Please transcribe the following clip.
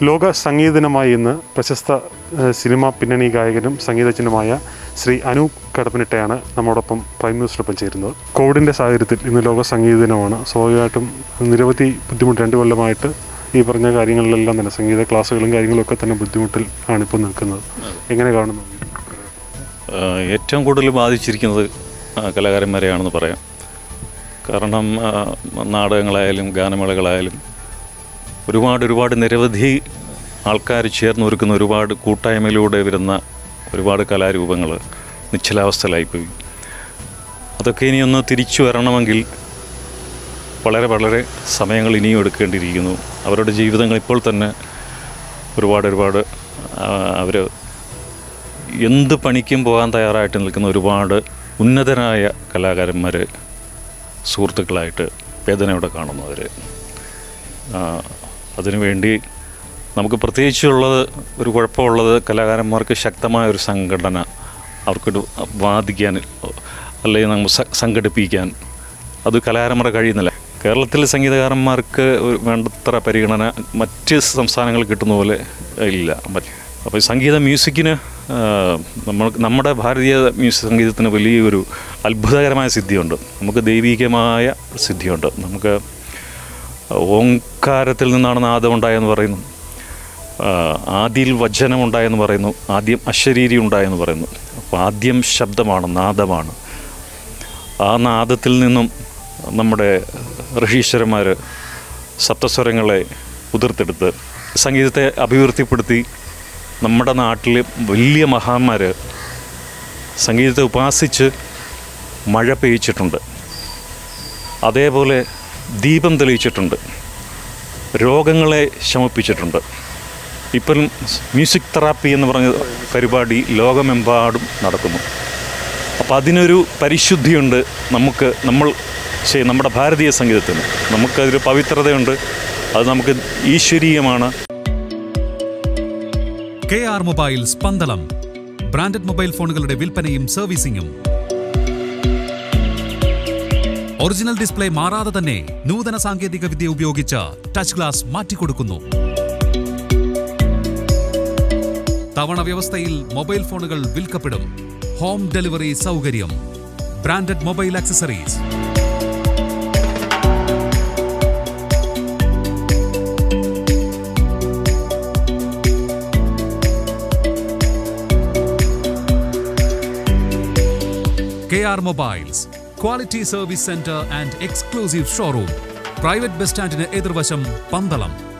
ലോക സംഗീത ദിനമായി ഇന്ന് പ്രശസ്ത ഏഹ്, സിനിമാ പിന്നണി ഗായകനും സംഗീതജ്ഞനുമായ ശ്രീ അനൂപ് കടപ്പനിട്ടയാണ് നമ്മോടൊപ്പം പ്രൈം മിനിസ്റ്ററൊപ്പം ചേരുന്നത് കോവിഡിൻ്റെ സാഹചര്യത്തിൽ ഇന്ന് ലോക സംഗീത ദിനമാണ് സ്വാഭാവികമായിട്ടും നിരവധി ബുദ്ധിമുട്ട് രണ്ട് കൊല്ലമായിട്ട് ഈ പറഞ്ഞ കാര്യങ്ങളിലെല്ലാം തന്നെ സംഗീത ക്ലാസ്സുകളും കാര്യങ്ങളും ഒക്കെ തന്നെ ബുദ്ധിമുട്ടിൽ ആണ് ഇപ്പോൾ നിൽക്കുന്നത് എങ്ങനെ കാണുന്നു ആഹ് ഏറ്റവും കൂടുതൽ ബാധിച്ചിരിക്കുന്നത് ആഹ് കലാകാരന്മാരെയാണെന്ന് പറയാം കാരണം ആഹ് നാടകങ്ങളായാലും ഗാനമേളകളായാലും ഒരുപാട് ഒരുപാട് നിരവധി ആൾക്കാർ ചേർന്ന് ഒരുക്കുന്ന ഒരുപാട് കൂട്ടായ്മയിലൂടെ വരുന്ന ഒരുപാട് കലാരൂപങ്ങൾ നിശ്ചലാവസ്ഥയിലായിപ്പോയി അതൊക്കെ ഇനി ഒന്ന് തിരിച്ചു വരണമെങ്കിൽ വളരെ വളരെ സമയങ്ങൾ ഇനിയും എടുക്കേണ്ടിയിരിക്കുന്നു അവരുടെ ജീവിതങ്ങൾ ഇപ്പോൾ തന്നെ ഒരുപാട് ഒരുപാട് അവർ എന്ത് പണിക്കും പോകാൻ തയ്യാറായിട്ട് നിൽക്കുന്ന ഒരുപാട് ഉന്നതരായ കലാകാരന്മാർ സുഹൃത്തുക്കളായിട്ട് വേദനയോടെ കാണുന്നു അവർ അതിനുവേണ്ടി നമുക്ക് പ്രത്യേകിച്ചുള്ളത് ഒരു കുഴപ്പമുള്ളത് കലാകാരന്മാർക്ക് ശക്തമായ ഒരു സംഘടന അവർക്കൊരു വാദിക്കാൻ അല്ലെങ്കിൽ നമ്മൾ സ- സംഘടിപ്പിക്കാൻ അത് കലാകാരന്മാരെ കഴിയുന്നില്ല കേരളത്തിലെ സംഗീതകാരന്മാർക്ക് ഒരു വേണ്ടത്ര പരിഗണന മറ്റ് സംസ്ഥാനങ്ങളിൽ കിട്ടുന്ന പോലെ ഇല്ല മറ്റ് അപ്പോൾ ഈ സംഗീത മ്യൂസിക്കിന് ആ, നമ്മൾ നമ്മുടെ ഭാരതീയ മ്യൂസിക് സംഗീതത്തിന് വലിയൊരു അത്ഭുതകരമായ സിദ്ധിയുണ്ട് നമുക്ക് ദൈവികമായ സിദ്ധിയുണ്ട് നമുക്ക് ഓങ്കാരത്തിൽ നിന്നാണ് നാദം ഉണ്ടായെന്ന് പറയുന്നു ആ, ആദിയിൽ വചനം ഉണ്ടായെന്ന് പറയുന്നു ആദ്യം അശരീരി ഉണ്ടായെന്ന് പറയുന്നു അപ്പോൾ ആദ്യം ശബ്ദമാണ് നാദമാണ് ആ നാദത്തിൽ നിന്നും നമ്മുടെ ഋഷീശ്വരന്മാർ സപ്തസ്വരങ്ങളെ ഉതിർത്തെടുത്ത് സംഗീതത്തെ അഭിവൃദ്ധിപ്പെടുത്തി നമ്മുടെ നാട്ടിൽ വലിയ മഹാന്മാർ സംഗീതത്തെ ഉപാസിച്ച് മഴ പെയ്ച്ചിട്ടുണ്ട് അതേപോലെ ദീപം തെളിയിച്ചിട്ടുണ്ട് രോഗങ്ങളെ ശമിപ്പിച്ചിട്ടുണ്ട് ഇപ്പം മ്യൂസിക് തെറാപ്പി എന്ന് പറഞ്ഞ പരിപാടി ലോകമെമ്പാടും നടക്കുന്നു അപ്പോൾ അതിനൊരു പരിശുദ്ധിയുണ്ട് നമുക്ക് നമ്മൾ ശരി നമ്മുടെ ഭാരതീയ സംഗീതത്തിന് നമുക്കതിൽ പവിത്രതയുണ്ട് അത് നമുക്ക് ഈശ്വരീയമാണ് K R mobiles Pandalam branded mobile ഫോണുകളുടെ വിൽപ്പനയും സർവീസിംഗും ഒറിജിനൽ ഡിസ്പ്ലേ മാറാതെ തന്നെ നൂതന സാങ്കേതിക വിദ്യ ഉപയോഗിച്ച് ടച്ച് ഗ്ലാസ് മാറ്റിക്കൊടുക്കുന്നു തവണ വ്യവസ്ഥയിൽ മൊബൈൽ ഫോണുകൾ വിൽക്കപ്പെടും ഹോം ഡെലിവറി സൗകര്യം branded mobile accessories KR Mobiles, Quality Service Center and Exclusive Showroom. Private bus സ്റ്റാൻഡിന് എതിർവശം പന്തളം